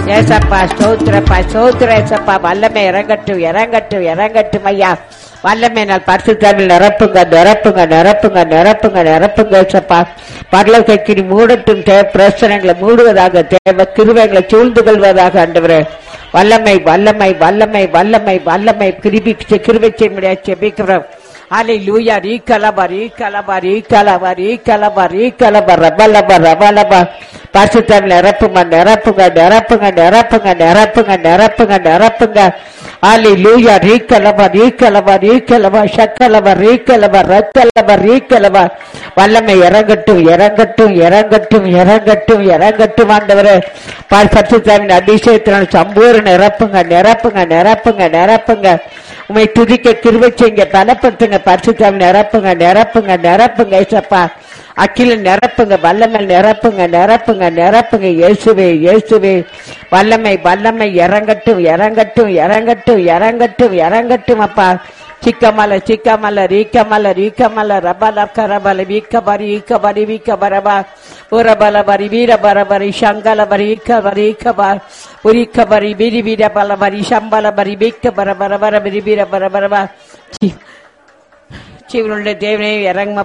ஏசப்பா ஸ்தோத்திரப்பா ஸ்தோத்திர ஏசப்பா வல்லமை இறங்கட்டும் இறங்கட்டும் இறங்கட்டும் ஐயா வல்லமை நாள் பரிசுத்தாவில் நிரப்புங்க நிரப்புங்க நிரப்புங்க நிரப்புங்க நிரப்புங்க ஏசப்பா பரலோகக்கிரி மூடட்டும் தேவ பிரச்சனைகளை மூடுவதாக தேவ கிருவைகளை சூழ்ந்து கொள்வதாக ஆண்டவரே வல்லமை வல்லமை வல்லமை வல்லமை வல்லமை கிருபி கிருபை செய்ய முடியாது செபிக்கிறோம் அலை லூயா ரீ கலபா ரீ கலபா ரீ கலபா ரீ கலபா ரீ கலபா ரபலபா ரபலபா பரிசுத்தம் நிரப்புங்க நிரப்புங்க நிரப்புங்க நிரப்புங்க நிரப்புங்க நிரப்புங்க நிரப்புங்க அலை லூயா ரீ கலபா ரீ கலபா ரீ கலபா ஷக்கலபா ரீ கலபா ரக்கலபா ரீ கலபா வல்லமை இறங்கட்டும் இறங்கட்டும் இறங்கட்டும் இறங்கட்டும் இறங்கட்டும் ஆண்டவரே பரிசுத்தாவின் அபிஷேகத்தினால் சம்பூர் நிரப்புங்க நிரப்புங்க நிரப்புங்க நிரப்புங்க உமை துதிக்க கிருவை செய்யுங்க பலப்படுத்துங்க பரிசுத்தாவில் நிரப்புங்க நிரப்புங்க நிரப்புங்க ஏசப்பா அக்கில நிரப்புங்க வல்லமை நிரப்புங்க நிரப்புங்க நிரப்புங்க இயேசுவே இயேசுவே வல்லமை வல்லமை இறங்கட்டும் இறங்கட்டும் இறங்கட்டும் இறங்கட்டும் இறங்கட்டும் அப்பா சிக்கமல சிக்கமல ரீக்கமல ரீக்கமல ரபல கரபல வீக்கபரி ஈக்கபரி வீக்கபரபா உரபல பரி வீரபர பரி சங்கல பரி ஈக்கபரி ஈக்கபர் உரிக்கபரி விரி வீர பல பரி சம்பல பரி வீக்க பர பர பர விரி வீர பர பரபா ஜீவனுள்ள தேவனே இறங்க